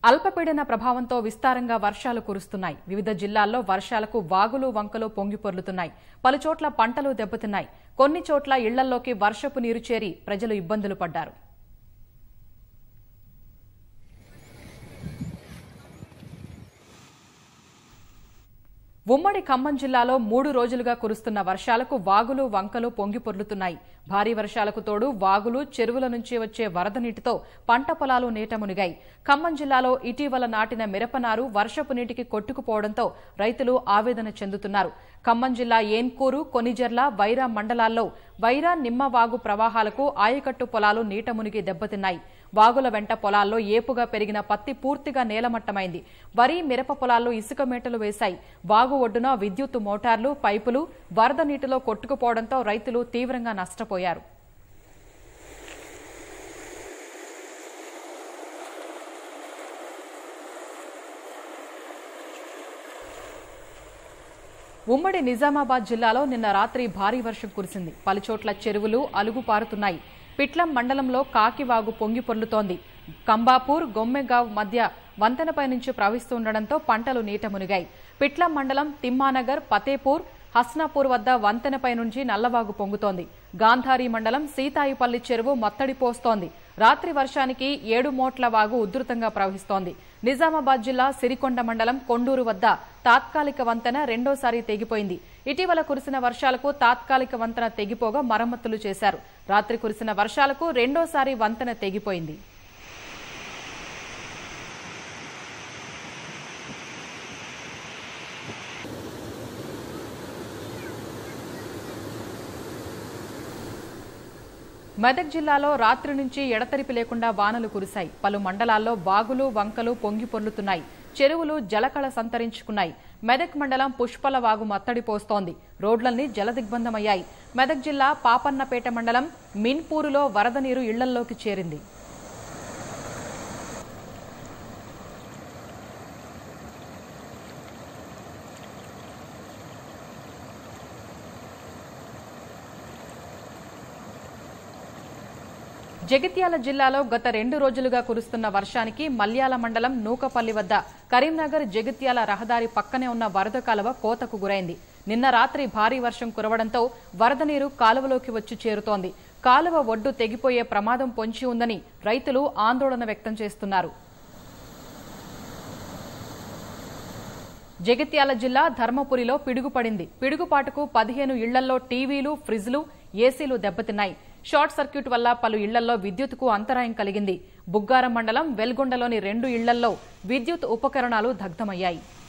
అల్పపీడన ప్రభావంతో విస్తారంగా వర్షాలు కురుస్తున్నాయి వివిధ జిల్లాల్లో వర్షాలకు వాగులు వంకలు పొంగి పొర్లుతున్నాయి పలుచోట్ల పంటలు దెబ్బతిన్నాయి కొన్ని చోట్ల ఇళ్లల్లోకి వర్షపు నీరు చేరి ప్రజలు ఇబ్బందులు పడ్డారు ఉమ్మడి ఖమ్మం జిల్లాలో మూడు రోజులుగా కురుస్తున్న వర్షాలకు వాగులు వంకలు పొంగి పొర్లుతున్నాయి భారీ వర్షాలకు తోడు వాగులు చెరువుల నుంచి వచ్చే వరద నీటితో పంట పొలాలు నీట మునిగాయి ఖమ్మం జిల్లాలో ఇటీవల నాటిన మిరపనారు వర్షపు నీటికి కొట్టుకుపోవడంతో రైతులు ఆవేదన చెందుతున్నారు ఖమ్మం జిల్లా ఏన్కూరు కొనిజర్ల వైరా మండలాల్లో వైరా నిమ్మ వాగు ప్రవాహాలకు ఆయకట్టు పొలాలు నీట మునిగి దెబ్బతిన్నాయి వాగుల వెంట పొలాల్లో ఏపుగా పెరిగిన పత్తి పూర్తిగా నేలమట్టమైంది వరి మిరప పొలాల్లో ఇసుక మేటలు వేశాయి వాగు ఒడ్డున విద్యుత్ మోటార్లు పైపులు వరద నీటిలో కొట్టుకుపోవడంతో రైతులు తీవ్రంగా నష్టపోయారు ఉమ్మడి నిజామాబాద్ జిల్లాలో నిన్న రాత్రి భారీ వర్షం కురిసింది పలుచోట్ల చెరువులు అలుగు పారుతున్నాయి పిట్లం మండలంలో కాకివాగు పొంగి పొర్లుతోంది కంబాపూర్ గొమ్మెగావ్ మధ్య వంతెనపై నుంచి ప్రవహిస్తుండటంతో పంటలు నీట మునిగాయి పిట్లం మండలం తిమ్మానగర్ ఫతేపూర్ హస్నాపూర్ వద్ద వంతెనపై నుంచి నల్లవాగు పొంగుతోంది గాంధారి మండలం సీతాయిపల్లి చెరువు మత్తడి పోస్తోంది రాత్రి వర్షానికి ఏడు మోట్ల వాగు ఉధృతంగా ప్రవహిస్తోంది నిజామాబాద్ జిల్లా సిరికొండ మండలం కొండూరు వద్ద తాత్కాలిక వంతెన రెండోసారి తెగిపోయింది ఇటీవల కురిసిన వర్షాలకు తాత్కాలిక వంతెన తెగిపోగా మరమ్మతులు చేశారు రాత్రి కురిసిన వర్షాలకు రెండోసారి వంతెన తెగిపోయింది మెదక్ జిల్లాలో రాత్రి నుంచి ఎడతెరిపి లేకుండా వానలు కురిశాయి పలు మండలాల్లో బాగులు వంకలు పొంగి పొర్లుతున్నాయి చెరువులు జలకళ సంతరించుకున్నాయి మెదక్ మండలం పుష్పల వాగు మత్తడి పోస్తోంది రోడ్లన్నీ జలదిగ్బంధమయ్యాయి మెదక్ జిల్లా పాపన్నపేట మండలం మిన్పూరులో వరద నీరు ఇళ్లల్లోకి చేరింది జగిత్యాల జిల్లాలో గత రెండు రోజులుగా కురుస్తున్న వర్షానికి మల్యాల మండలం నూకపల్లి వద్ద కరీంనగర్ జగిత్యాల రహదారి పక్కనే ఉన్న వరద కాలువ కోతకు గురైంది నిన్న రాత్రి భారీ వర్షం కురవడంతో వరద నీరు కాలువలోకి వచ్చి చేరుతోంది కాలువ ఒడ్డు తెగిపోయే ప్రమాదం పొంచి ఉందని రైతులు ఆందోళన వ్యక్తం చేస్తున్నారు జగిత్యాల జిల్లా ధర్మపురిలో పిడుగుపడింది పిడుగుపాటుకు పదిహేను ఇళ్లలో టీవీలు ఫ్రిడ్జ్లు ఏసీలు దెబ్బతిన్నాయి షార్ట్ సర్క్యూట్ వల్ల పలు ఇళ్లలో విద్యుత్కు అంతరాయం కలిగింది బుగ్గారం మండలం వెల్గొండలోని రెండు ఇళ్లలో విద్యుత్ ఉపకరణాలు దగ్ధమయ్యాయి